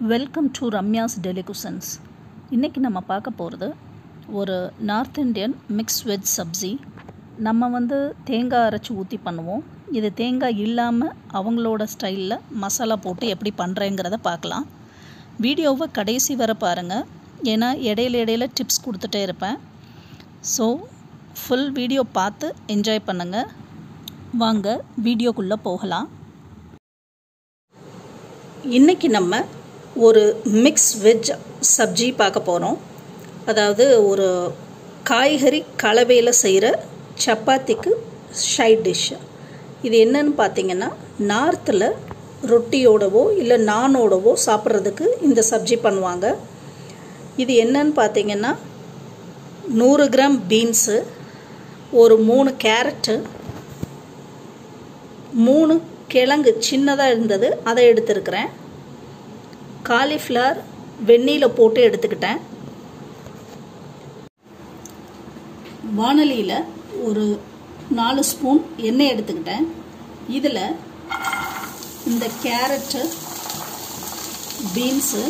Welcome to Ramya's டெலிகுசன்ஸ் இன்றைக்கி நம்ம பார்க்க போகிறது ஒரு north Indian mix veg sabzi நம்ம வந்து தேங்காய் அரைச்சி ஊற்றி பண்ணுவோம் இது தேங்காய் இல்லாமல் அவங்களோட ஸ்டைலில் மசாலா போட்டு எப்படி பண்ணுறேங்கிறத பார்க்கலாம் வீடியோவை கடைசி வரை பாருங்கள் ஏன்னா இடையில இடையில டிப்ஸ் கொடுத்துட்டே இருப்பேன் ஸோ ஃபுல் வீடியோ பார்த்து என்ஜாய் பண்ணுங்கள் வாங்க வீடியோக்குள்ளே போகலாம் இன்றைக்கி நம்ம ஒரு மிக்ஸ் வெஜ் சப்ஜி பார்க்க போகிறோம் அதாவது ஒரு காய்கறி கலவையில் செய்கிற சப்பாத்திக்கு ஷைட் டிஷ் இது என்னன்னு பார்த்தீங்கன்னா நார்த்தில் ரொட்டியோடவோ இல்லை நானோடவோ சாப்பிட்றதுக்கு இந்த சப்ஜி பண்ணுவாங்க இது என்னன்னு பார்த்தீங்கன்னா நூறு கிராம் பீன்ஸு ஒரு மூணு கேரட்டு மூணு கிழங்கு சின்னதாக இருந்தது அதை எடுத்துருக்கிறேன் காலிஃப்ளவர் வெந்நீரில் போட்டு எடுத்துக்கிட்டேன் வானலியில் ஒரு நாலு ஸ்பூன் எண்ணெய் எடுத்துக்கிட்டேன் இதில் இந்த கேரட்டு பீன்ஸு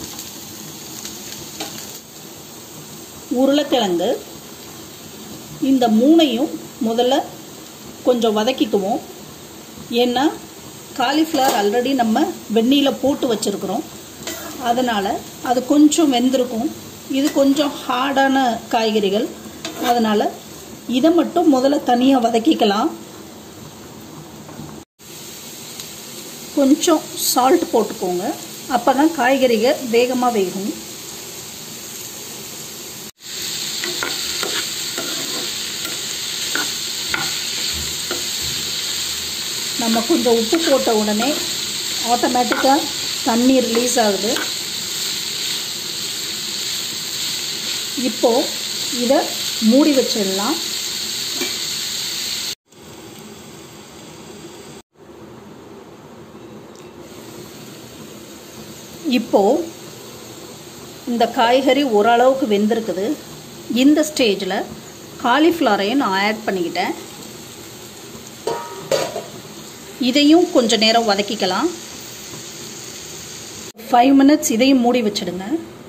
உருளைக்கிழங்கு இந்த மூணையும் முதல்ல கொஞ்சம் வதக்கிக்குவோம் ஏன்னா காலிஃப்ளவர் ஆல்ரெடி நம்ம வெந்நீரில் போட்டு வச்சுருக்குறோம் அதனால் அது கொஞ்சம் வெந்திருக்கும் இது கொஞ்சம் ஹார்டான காய்கறிகள் அதனால் இதை மட்டும் முதல்ல தனியாக வதக்கிக்கலாம் கொஞ்சம் சால்ட் போட்டுக்கோங்க அப்போ தான் காய்கறிகள் வேகமாக வேகும் நம்ம கொஞ்சம் உப்பு போட்ட உடனே ஆட்டோமேட்டிக்காக தண்ணி ரிலீஸ் ஆகுது இப்போது இதை மூடி வச்சிடலாம் இப்போது இந்த காய்கறி ஓரளவுக்கு வெந்திருக்குது இந்த ஸ்டேஜில் காலிஃப்ளவரையும் நான் ஆட் பண்ணிக்கிட்டேன் இதையும் கொஞ்ச நேரம் வதக்கிக்கலாம் ஃபைவ் மினிட்ஸ் இதையும் மூடி வச்சிடுங்க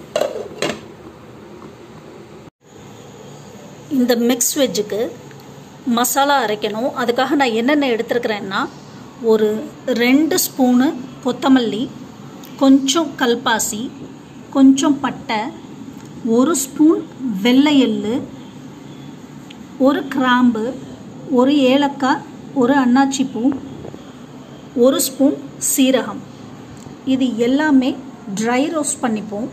இந்த மிக்ஸ் வெஜ்ஜுக்கு மசாலா அரைக்கணும் அதுக்காக நான் என்னென்ன எடுத்துருக்கிறேன்னா ஒரு ரெண்டு ஸ்பூனு கொத்தமல்லி கொஞ்சம் கல்பாசி கொஞ்சம் பட்டை ஒரு ஸ்பூன் வெள்ளை எள்ளு ஒரு கிராம்பு ஒரு ஏலக்காய் ஒரு அன்னாச்சி பூ ஒரு ஸ்பூன் சீரகம் இது எல்லாமே ட்ரை ரோஸ்ட் பண்ணிப்போம்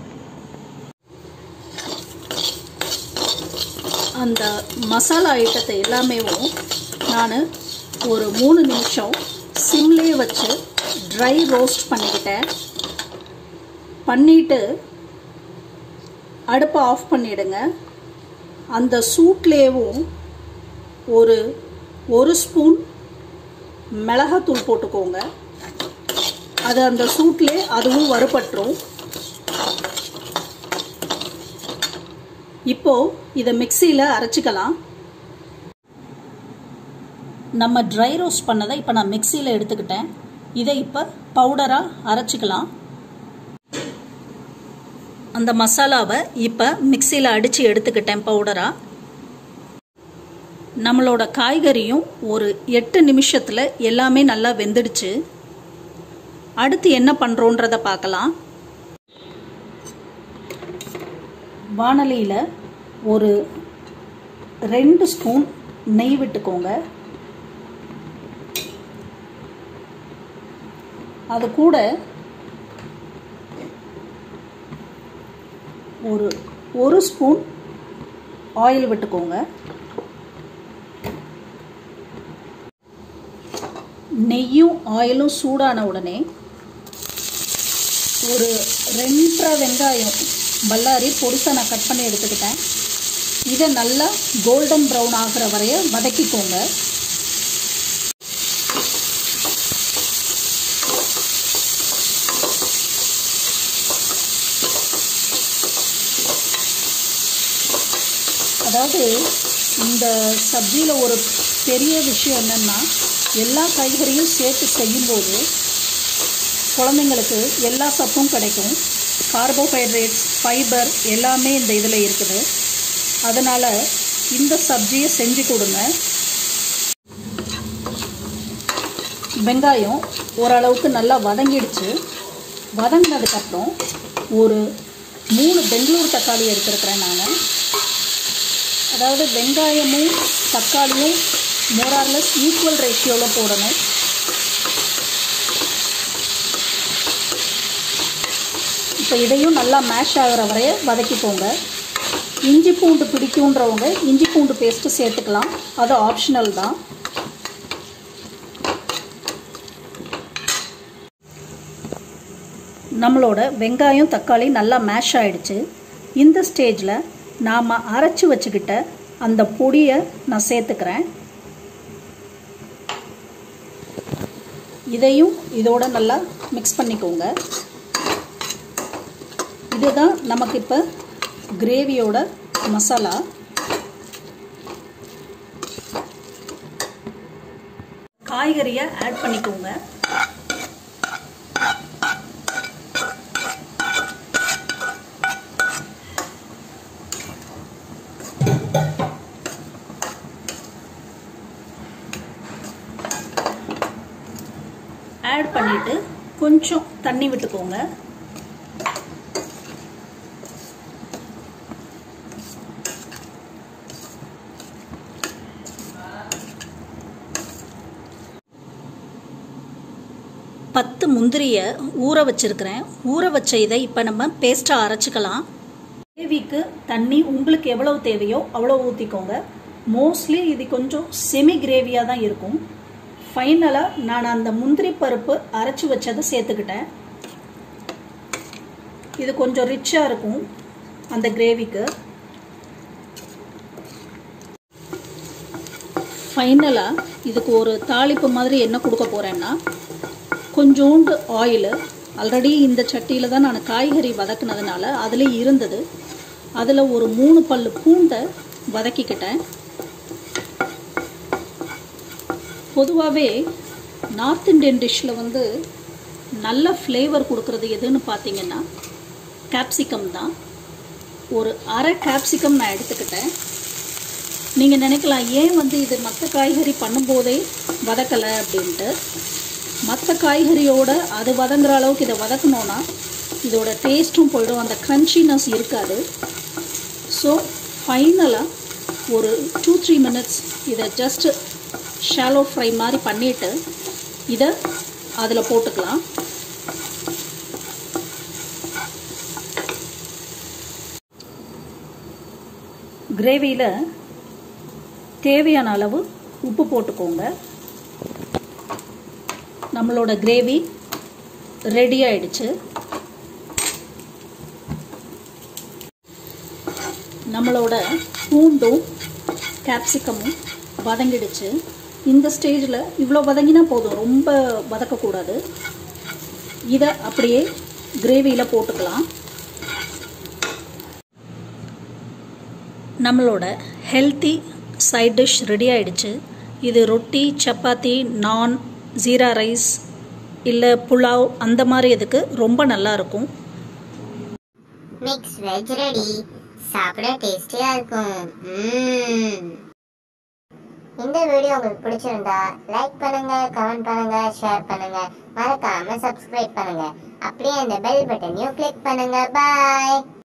அந்த மசாலா ஐட்டத்தை எல்லாமே நான் ஒரு மூணு நிமிஷம் சிம்லேயே வச்சு ட்ரை ரோஸ்ட் பண்ணிக்கிட்டேன் பண்ணிவிட்டு அடுப்பை ஆஃப் பண்ணிவிடுங்க அந்த சூட்லேயும் ஒரு ஒரு ஸ்பூன் மிளகாத்தூள் போட்டுக்கோங்க அது அந்த சூட்லேயே அதுவும் வறுபட்டுரும் இப்போது இதை மிக்சியில் அரைச்சிக்கலாம் நம்ம ட்ரை ரோஸ்ட் பண்ணதை இப்போ நான் மிக்சியில் எடுத்துக்கிட்டேன் இதை இப்போ பவுடராக அரைச்சிக்கலாம் அந்த மசாலாவை இப்போ மிக்சியில் அடித்து எடுத்துக்கிட்டேன் பவுடராக நம்மளோட காய்கறியும் ஒரு எட்டு நிமிஷத்தில் எல்லாமே நல்லா வெந்துடுச்சு அடுத்து என்ன பண்ணுறோன்றத பார்க்கலாம் வானலியில் ஒரு ரெண்டு ஸ்பூன் நெய் விட்டுக்கோங்க அது கூட ஒரு ஒரு ஸ்பூன் ஆயில் விட்டுக்கோங்க நெய்யும் ஆயிலும் சூடான உடனே ஒரு ரெண்டரை வெங்காயம் பல்லாரி பொடிசாக நான் கட் பண்ணி எடுத்துக்கிட்டேன் இதை நல்லா கோல்டன் ப்ரௌன் ஆகிற வரைய வதக்கிக்கோங்க அதாவது இந்த சப்ஜியில் ஒரு பெரிய விஷயம் என்னென்னா எல்லா காய்கறியும் சேர்த்து செய்யும்போது குழந்தைங்களுக்கு எல்லா சத்தும் கிடைக்கும் கார்போஹைட்ரேட்ஸ் ஃபைபர் எல்லாமே இந்த இதில் இருக்குது அதனால் இந்த சப்ஜியை செஞ்சு கொடுங்க வெங்காயம் ஓரளவுக்கு நல்லா வதங்கிடுச்சு வதங்கினதுக்கப்புறம் ஒரு மூணு பெங்களூர் தக்காளி எடுத்துருக்கிறேன் நான் அதாவது வெங்காயமும் தக்காளியும் மோரார்லெஸ் ஈக்குவல் ரேஷியோவில் போடணும் இப்போ இதையும் நல்லா மேஷ் ஆகிற வரைய வதக்கிக்கோங்க இஞ்சி பூண்டு பிடிக்குன்றவங்க இஞ்சி பூண்டு பேஸ்ட்டு சேர்த்துக்கலாம் அது ஆப்ஷனல் தான் நம்மளோட வெங்காயம் தக்காளி நல்லா மேஷ் ஆகிடுச்சு இந்த ஸ்டேஜில் நாம் அரைச்சி வச்சுக்கிட்ட அந்த பொடியை நான் சேர்த்துக்கிறேன் இதையும் இதோட நல்லா மிக்ஸ் பண்ணிக்கோங்க இதுதான் நமக்கு இப்போ கிரேவியோட மசாலா காய்கறியை ஆட் பண்ணிக்கோங்க ஆட் பண்ணிவிட்டு கொஞ்சம் தண்ணி விட்டுக்கோங்க பத்து முந்திரியை ஊற வச்சிருக்கிறேன் ஊற வச்ச இதை இப்போ நம்ம பேஸ்ட்டாக அரைச்சிக்கலாம் கிரேவிக்கு தண்ணி உங்களுக்கு எவ்வளவு தேவையோ அவ்வளோ ஊற்றிக்கோங்க மோஸ்ட்லி இது கொஞ்சம் செமி கிரேவியாக தான் இருக்கும் ஃபைனலாக நான் அந்த முந்திரி பருப்பு அரைச்சி வச்சதை சேர்த்துக்கிட்டேன் இது கொஞ்சம் ரிச்சாக இருக்கும் அந்த கிரேவிக்கு ஃபைனலாக இதுக்கு ஒரு தாளிப்பு மாதிரி என்ன கொடுக்க போகிறேன்னா கொஞ்சோண்டு ஆயிலு ஆல்ரெடி இந்த சட்டியில் தான் நான் காய்கறி வதக்குனதுனால அதில் இருந்தது அதில் ஒரு மூணு பல் பூண்டை வதக்கிக்கிட்டேன் பொதுவாகவே நார்த் இந்தியன் டிஷ்ஷில் வந்து நல்ல ஃப்ளேவர் கொடுக்குறது எதுன்னு பார்த்தீங்கன்னா கேப்சிகம் தான் ஒரு அரை கேப்சிகம் நான் எடுத்துக்கிட்டேன் நீங்கள் நினைக்கலாம் ஏன் வந்து இது மற்ற காய்கறி பண்ணும்போதே வதக்கலை அப்படின்ட்டு மற்ற காய்கறியோட அது வதங்குற அளவுக்கு இதை வதக்கணுன்னா இதோட டேஸ்ட்டும் போயிடும் அந்த க்ரன்ச்சினஸ் இருக்காது ஸோ ஃபைனலாக ஒரு டூ த்ரீ மினிட்ஸ் இதை ஜஸ்ட்டு ஷாலோ ஃப்ரை மாதிரி பண்ணிவிட்டு இதை அதில் போட்டுக்கலாம் கிரேவியில் தேவையான அளவு உப்பு போட்டுக்கோங்க நம்மளோட கிரேவி ரெடி ஆயிடுச்சு நம்மளோட பூண்டும் கேப்சிகமும் வதங்கிடுச்சு இந்த ஸ்டேஜில் இவ்வளோ வதங்கினா போதும் ரொம்ப வதக்கக்கூடாது இதை அப்படியே கிரேவியில் போட்டுக்கலாம் நம்மளோட ஹெல்த்தி சைட் டிஷ் ரெடி ஆயிடுச்சு இது ரொட்டி சப்பாத்தி நான் ஜீரா ரைஸ் இல்லை புலாவ் அந்த மாதிரி இதுக்கு ரொம்ப நல்லா இருக்கும் மிக்ஸ் வெஜ் ரெடி சாப்பிட டேஸ்டியா இருக்கும் ம்ம். இந்த வீடியோ உங்களுக்கு பிடிச்சிருந்தா லைக் பண்ணுங்க கமெண்ட் பண்ணுங்க ஷேர் பண்ணுங்க மறக்காம சப்ஸ்கிரைப் பண்ணுங்க அப்படியே அந்த பெல் பட்டனையும் கிளிக் பண்ணுங்க பாய்